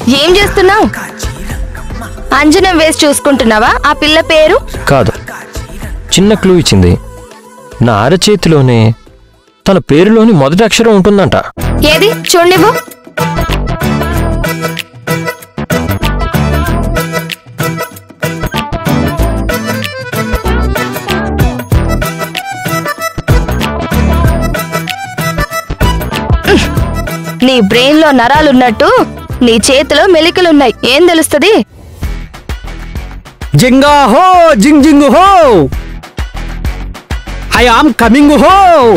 ఏం చేస్తున్నావు అంజనం వేసి చూసుకుంటున్నావా ఆ పిల్ల పేరు కాదు చిన్న క్లూ ఇచ్చింది నా అరచేతిలోనే తన పేరులోని మొదటి అక్షరం ఉంటుందంట ఏది చూడనివ్వు నీ బ్రెయిన్ లో నరాలున్నట్టు నీ చేతిలో మెలికలున్నాయి ఏం తెలుస్తుంది జింగా హో జింగ్ జింగ్ హో ఐ ఆమ్ కమింగ్ హో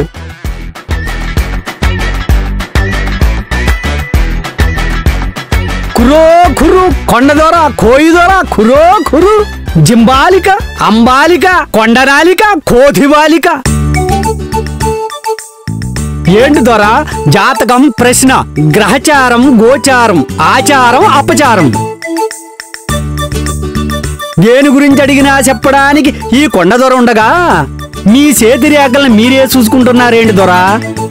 కురో కురు కొండ దొర కోయి దొర కురో కురు జింబాలిక అంబాలిక కొండనాలిక కోతిబాలిక ఏంటి దొర జాతకం ప్రశ్న గ్రహచారం గోచారం ఆచారం అపచారం దేని గురించి అడిగినా చెప్పడానికి ఈ కొండ దొర ఉండగా మీ చేతి రేఖలను మీరే చూసుకుంటున్నారేంటి దొరా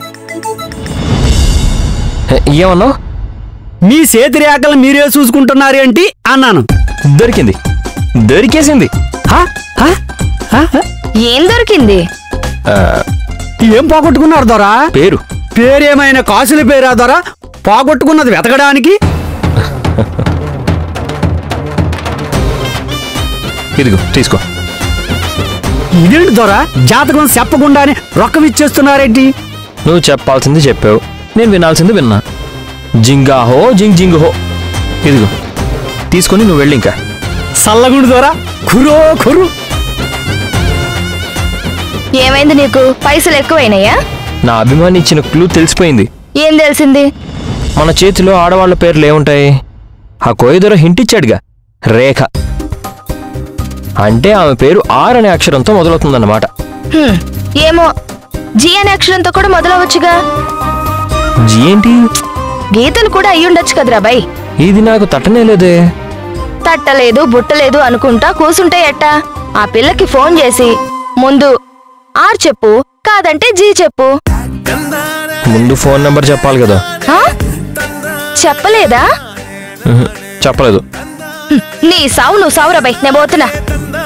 ఏ- ఏమన్నావు మీ చేతి రేఖలు మీరే చూసుకుంటున్నారేంటి అన్నాను దొరికింది దొరికేసింది హా? హా? హా? హా? ఏం దొరికింది ఆ, ఏం పోగొట్టుకున్నారు దొరా పేరు పేరేమైనా కాసుల పేరా దొరా పోగొట్టుకున్నది వెతకడానికి ఇదిగో తీసుకో ఇదేంటి దొరా జాతకం చెప్పకుండానే రొక్కం ఇచ్చేస్తున్నారేంటి నువ్వు చెప్పాల్సింది చెప్పావు నేను వినాల్సింది విన్నా జింగాహో జింగ్ జింగ్ హో ఇదిగో తీసుకొని నువ్వు వెళ్ళి ఇంకా సల్లగుండు దొరా కురో కురు ఏమైంది నీకు పైసలు ఎక్కువైనాయా నా అభిమాని ఇచ్చిన క్లూ తెలిసిపోయింది ఏం తెలిసింది మన చేతిలో ఆడవాళ్ళ పేర్లు ఏముంటాయి ఆ కోయిదొర హింట్ ఇచ్చాడుగా రేఖ అంటే ఆమె పేరు ఆర్ అనే అక్షరంతో మొదలవుతుందన్నమాట హ్మ్, ఏమో జీ అనే అక్షరంతో కూడా మొదలవచ్చుగా జీ ఏంటి గీతలు కూడా అయ్యుండొచ్చు కదరా బై ఇది నాకు తట్టనే లేదే తట్టలేదు బుట్టలేదు అనుకుంటా కూసుంటే ఎట్టా ఆ పిల్లకి ఫోన్ చేసి ముందు ఆర్ చెప్పు కాదంటే జీ చెప్పు ముందు ఫోన్ నెంబర్ చెప్పాలి కదా ఆ? చెప్పలేదా ఉహు, చెప్పలేదు హ్మ్, నీ సావు నువ్వు సావురా బై నేను పోతున్నా